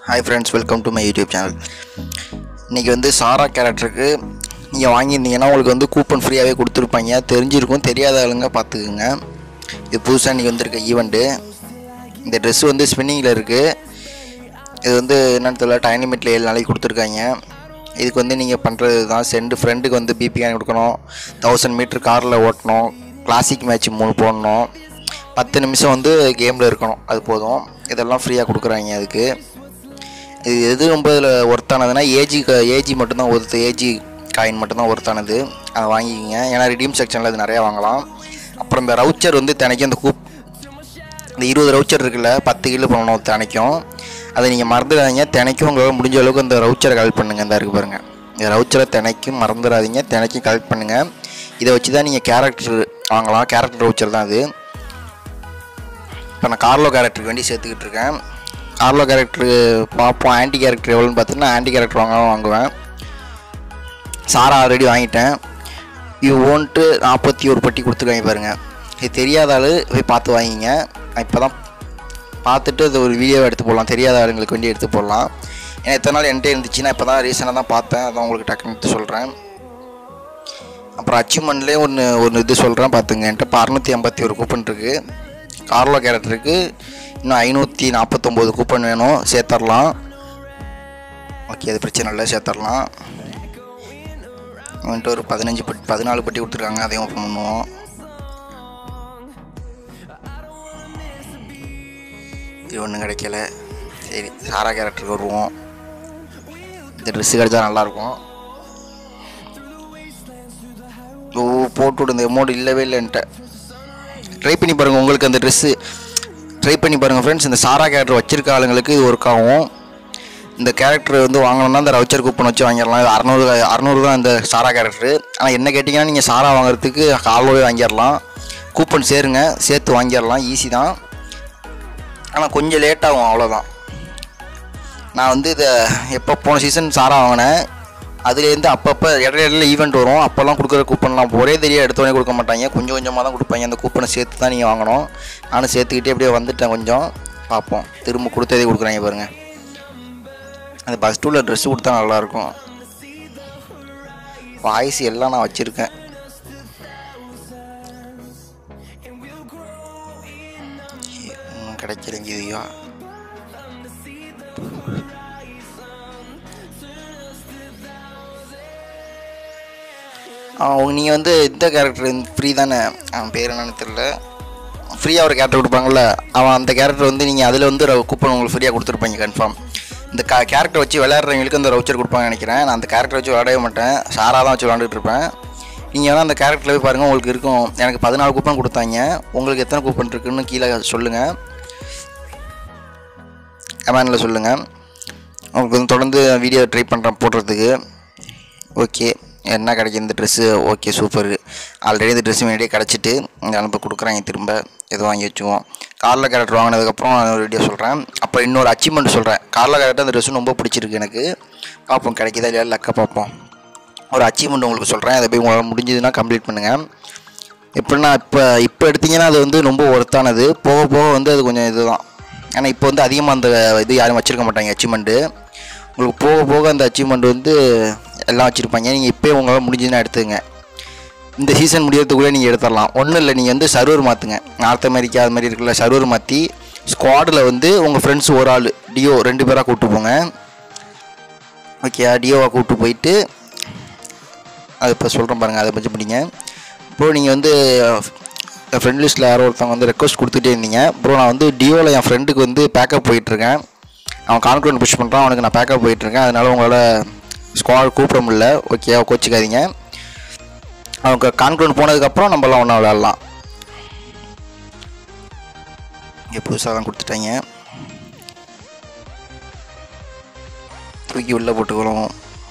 hi friends welcome to my YouTube channel இன்றைக்கி வந்து சாரா கேரக்டருக்கு நீங்கள் வாங்கியிருந்தீங்கன்னா உங்களுக்கு வந்து கூப்பன் ஃப்ரீயாகவே கொடுத்துருப்பாங்க தெரிஞ்சிருக்கும் தெரியாத ஆளுங்க பார்த்துக்குங்க இது புதுசாக இன்றைக்கி வந்திருக்க ஈவெண்ட்டு இந்த ட்ரெஸ் வந்து ஸ்பின்னிங்கில் இருக்குது இது வந்து என்னன்னு தெரியல டைனிமெட்டில் ஏழு நாளைக்கு கொடுத்துருக்காங்க இதுக்கு வந்து நீங்கள் பண்ணுறது தான் செண்டு ஃப்ரெண்டுக்கு வந்து பிபிகான் கொடுக்கணும் தௌசண்ட் மீட்டர் காரில் ஓட்டணும் கிளாசிக் மேட்ச் மூணு போடணும் பத்து நிமிஷம் வந்து கேமில் இருக்கணும் அது போதும் இதெல்லாம் ஃப்ரீயாக கொடுக்குறாங்க அதுக்கு இது எது ரொம்ப இதில் ஒர்த்தானதுன்னா ஏஜி ஏஜி மட்டும்தான் ஒருத்து ஏஜி காயின் மட்டும்தான் ஒர்த்தானது அதை வாங்கிக்கிங்க ஏன்னா ரிடீம் செக்ஷனில் அது நிறையா வாங்கலாம் அப்புறம் இந்த ரவுச்சர் வந்து தினைக்கும் இந்த கூப் இந்த இருபது ரவுச்சர் இருக்குல்ல பத்து கிலோ பண்ணணும் தினைக்கும் அதை நீங்கள் மறந்துடாதீங்க தினைக்கும் உங்களால் முடிஞ்ச அளவுக்கு இந்த ரவுச்சரை கலெக்ட் பண்ணுங்கள் இந்த இருக்கு பாருங்கள் இந்த ரவுச்சரை தினைக்கும் மறந்துடாதீங்க தினைக்கும் கலெக்ட் பண்ணுங்கள் இதை வச்சு தான் நீங்கள் கேரக்டர் வாங்கலாம் கேரக்டர் ரவுச்சர் தான் அது இப்போ நான் கார்லோ கேரக்டருக்கு வேண்டி சேர்த்துக்கிட்டு இருக்கேன் கார்லோ கேரக்டரு பார்ப்போம் ஆன்டி கேரக்டர் எவ்வளோன்னு பார்த்தீங்கன்னா ஆன்டி கேரக்டர் வாங்கலாம் வாங்குவேன் சாரா ஆல்ரெடி வாங்கிட்டேன் இது ஓன்ட்டு நாற்பத்தி ஒரு பட்டி கொடுத்துருக்காங்க பாருங்கள் இது தெரியாத ஆள் போய் பார்த்து வாங்கிங்க நான் இப்போ தான் பார்த்துட்டு அது ஒரு வீடியோ எடுத்து போடலாம் தெரியாத ஆளுங்களுக்கு வேண்டி எடுத்து போடலாம் ஏன்னா எத்தனை நாள் என்கிட்ட இருந்துச்சுன்னா இப்போ தான் ரீசனாக தான் பார்த்தேன் அதான் உங்களுக்கு டக்குன்னு எடுத்து சொல்கிறேன் அப்புறம் அச்சீவ்மெண்ட்லேயே ஒன்று ஒன்று இது சொல்கிறேன் பார்த்துங்க என்கிட்ட இப்போ அறநூற்றி ஐம்பத்தி ஒரு கூப்பன் இருக்குது கார்லோ கேரக்டருக்கு இன்னும் ஐநூற்றி நாற்பத்தொம்போது கூப்பன் வேணும் சேர்த்தரலாம் ஓகே அது பிரச்சனை இல்லை சேர்த்தரலாம் வந்துட்டு ஒரு பதினஞ்சு பட்டி பதினாலு பட்டி கொடுத்துருக்காங்க அதையும் ஓப்பன் பண்ணுவோம் இது ஒன்றும் கிடைக்கல சரி சாரா கேரக்டருக்கு வருவோம் இந்த ட்ரெஸ்ஸு கிடைச்சா நல்லாயிருக்கும் ஓ போட்டு விடு இந்த அமௌண்ட் இல்லவே இல்லைன்ட்ட ட்ரை பண்ணி பாருங்கள் உங்களுக்கு அந்த ட்ரெஸ்ஸு ட்ரை பண்ணி பாருங்கள் ஃப்ரெண்ட்ஸ் இந்த சாரா கேரக்டர் வச்சிருக்க ஆளுங்களுக்கு இது ஒர்க் ஆகும் இந்த கேரக்டர் வந்து வாங்கணும்னா இந்த ரவுச்சர் கூப்பன் வச்சு வாங்கிடலாம் இது அறநூறு அறநூறு தான் இந்த சாரா கேரக்டரு ஆனால் என்ன கேட்டிங்கன்னா நீங்கள் சாரா வாங்குறதுக்கு காலோவே வாங்கிடலாம் கூப்பன் சேருங்க சேர்த்து வாங்கிடலாம் ஈஸி தான் ஆனால் கொஞ்சம் லேட் ஆகும் அவ்வளோதான் நான் வந்து இதை எப்போ போன சீசன் சாரா வாங்கினேன் அதுலேருந்து அப்பப்போ இடையில இடையில ஈவெண்ட் வரும் அப்போல்லாம் கொடுக்குற கூப்பன்லாம் ஒரே தெரிய எடுத்தோடனே கொடுக்க மாட்டாங்க கொஞ்சம் கொஞ்சமாக தான் கொடுப்பாங்க அந்த கூப்பனை சேர்த்து தான் நீங்கள் வாங்கணும் நானும் சேர்த்துக்கிட்டே அப்படியே வந்துட்டேன் கொஞ்சம் பார்ப்போம் திரும்ப கொடுத்ததே கொடுக்குறாங்க பாருங்கள் அந்த பஸ் டூவில் ட்ரெஸ்ஸு கொடுத்தா நல்லாயிருக்கும் வாய்ஸ் எல்லாம் நான் வச்சுருக்கேன் இன்னும் கிடைக்கலைங்க இதுயா அவன் நீங்கள் வந்து இந்த கேரக்டர் ஃப்ரீ தானே அவன் பேர் என்னன்னு தெரில ஃப்ரீயாக ஒரு கேரக்டர் கொடுப்பாங்கள்ல அவன் அந்த கேரக்டர் வந்து நீங்கள் அதில் வந்து கூப்பன் உங்களுக்கு ஃப்ரீயாக கொடுத்துருப்பாங்க கன்ஃபார்ம் இந்த கா கேரக்டர் வச்சு விளையாடுறவங்களுக்கு அந்த ரவுச்சர் கொடுப்பாங்கன்னு நினைக்கிறேன் நான் அந்த கேரக்டர் வச்சு விளையாடவே மாட்டேன் சாராக தான் வச்சு விளாண்டுட்டு இருப்பேன் நீங்கள் வேணால் அந்த கேரக்டரில் போய் பாருங்கள் உங்களுக்கு இருக்கும் எனக்கு பதினாலு கூப்பன் கொடுத்தாங்க உங்களுக்கு எத்தனை கூப்பன் இருக்குன்னு கீழே சொல்லுங்கள் கமெண்டில் சொல்லுங்கள் உங்களுக்கு வந்து தொடர்ந்து வீடியோ ட்ரை பண்ணுறேன் போடுறதுக்கு ஓகே என்ன கிடைக்கும் இந்த ட்ரெஸ்ஸு ஓகே சூப்பர் ஆல்ரெடி இந்த ட்ரெஸ்ஸு முன்னாடியே கிடச்சிட்டு இந்த அனுப்ப கொடுக்குறாங்க திரும்ப எது வாங்கி வச்சுக்குவோம் கார்ல கேரக்டர் வாங்கினதுக்கப்புறம் நான் ஒரு வீடியோ சொல்கிறேன் அப்புறம் இன்னொரு அச்சீவ்மெண்ட் சொல்கிறேன் கார்ல கேரக்டர் அந்த ட்ரெஸ்ஸு ரொம்ப பிடிச்சிருக்கு எனக்கு பார்ப்போம் கிடைக்குதா இல்லையா லக்க பார்ப்போம் ஒரு அச்சீவ்மெண்ட் உங்களுக்கு சொல்கிறேன் அதை போய் உங்களால் முடிஞ்சதுன்னா கம்ப்ளீட் பண்ணுங்கள் எப்படின்னா இப்போ இப்போ எடுத்தீங்கன்னா அது வந்து ரொம்ப ஒர்த்தானது போக போக வந்து அது கொஞ்சம் இதுதான் ஏன்னா இப்போ வந்து அதிகமாக அந்த இது யாரும் வச்சுருக்க மாட்டாங்க அச்சீவ்மெண்ட்டு உங்களுக்கு போக போக அந்த அச்சீவ்மெண்ட் வந்து எல்லாம் வச்சுருப்பாங்க நீங்கள் இப்போயே உங்களால் முடிஞ்சதுன்னா எடுத்துங்க இந்த சீசன் முடியறதுக்குள்ளே நீங்கள் எடுத்துடலாம் ஒன்றும் இல்லை நீங்கள் வந்து சர்வர் மாற்றுங்க நார்த் அமெரிக்கா அது மாதிரி இருக்குல்ல சர்வர் மாற்றி ஸ்குவாடில் வந்து உங்கள் ஃப்ரெண்ட்ஸ் ஒரு ஆள் டியோ ரெண்டு பேராக கூப்பிட்டு போங்க ஓகே டியோவாக கூப்பிட்டு போயிட்டு அது இப்போ சொல்கிறேன் பாருங்கள் அதை பற்றி படிங்க ப்ரோ நீங்கள் வந்து என் ஃப்ரெண்ட் லிஸ்ட்டில் யாரோ ஒருத்தவங்க வந்து ரெக்வஸ்ட் கொடுத்துட்டே இருந்தீங்க ப்ரோ நான் வந்து டியோவில் என் ஃப்ரெண்டுக்கு வந்து பேக்கப் போயிட்டுருக்கேன் அவன் கான்ஃபிடன்ட் புஷ் பண்ணுறான் அவனுக்கு நான் பேக்கப் போயிட்டுருக்கேன் அதனால் உங்களால் ஸ்குவாட் கூப்பிட முடியல ஓகே கோச்சிக்காதீங்க அவங்க கான்ஃபிடன்ட் போனதுக்கப்புறம் நம்மளாம் ஒன்றா விளையாடலாம் இங்கே புதுசாக தான் கொடுத்துட்டாங்க தூக்கி உள்ளே போட்டுக்கிறோம்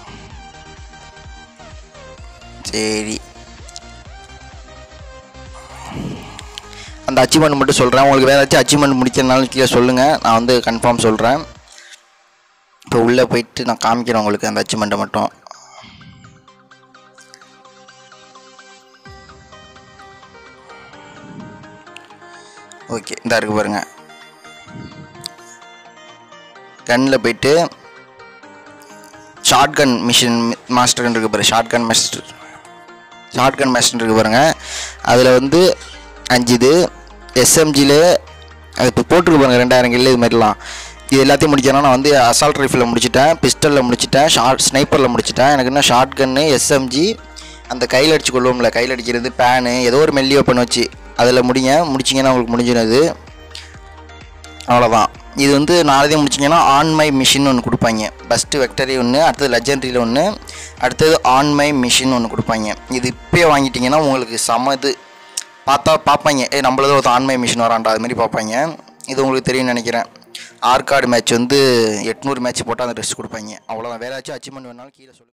சரி அந்த அச்சீவ்மெண்ட் மட்டும் சொல்கிறேன் உங்களுக்கு வேறு ஏதாச்சும் அச்சீவ்மெண்ட் முடிக்கிறனாலும் கீழே சொல்லுங்கள் நான் வந்து கன்ஃபார்ம் சொல்கிறேன் இப்போ உள்ளே போயிட்டு நான் காமிக்கிறேன் உங்களுக்கு அந்த அச்சீவ்மெண்ட்டை மட்டும் ஓகே இந்த இருக்கு பாருங்கள் கன்னில் போயிட்டு ஷார்ட் கன் மிஷின் மாஸ்டர்னு இருக்கு பாரு shotgun master shotgun master இருக்கு பாருங்க அதில் வந்து அஞ்சு இது எஸ்எம்ஜியில் அது இப்போ போட்டிருக்கு பாருங்க ரெண்டாயிரம் கில்லு இது மாதிரிலாம் இது எல்லாத்தையும் முடிக்கணும் நான் வந்து அசால்ட் ரைஃபிளில் முடிச்சிட்டேன் பிஸ்டலில் முடிச்சிட்டேன் ஷார்ட் ஸ்னைப்பரில் முடிச்சிட்டேன் எனக்கு என்ன ஷார்ட் கன்னு எஸ்எம்ஜி அந்த கையில் அடிச்சு கொள்வோம்ல கையில் அடிக்கிறது பேனு ஏதோ ஒரு மெல்லி வெப்பன் வச்சு அதில் முடிங்க முடிச்சிங்கன்னா உங்களுக்கு முடிஞ்சிடும் இது அவ்வளோதான் இது வந்து நாளைதே முடிச்சிங்கன்னா ஆன் மை மிஷின் ஒன்று கொடுப்பாங்க ஃபஸ்ட்டு வெக்டரி ஒன்று அடுத்தது லெஜெண்டரியில் ஒன்று அடுத்தது ஆன் மை மிஷின் ஒன்று கொடுப்பாங்க இது இப்போயே வாங்கிட்டீங்கன்னா உங்களுக்கு செம இது பார்த்தா பார்ப்பாங்க ஏ நம்மளது ஒரு ஆன்மை மிஷின் வரான்டா அது மாதிரி பார்ப்பாங்க இது உங்களுக்கு தெரியும்னு நினைக்கிறேன் ஆர்கார்டு மேட்ச் வந்து எட்நூறு மேட்ச் போட்டால் அந்த ட்ரெஸ் கொடுப்பாங்க அவ்வளோதான் வேற ஏதாச்சும் அச்சீவ்மெண்ட் வேணாலும் கீழே சொல்லு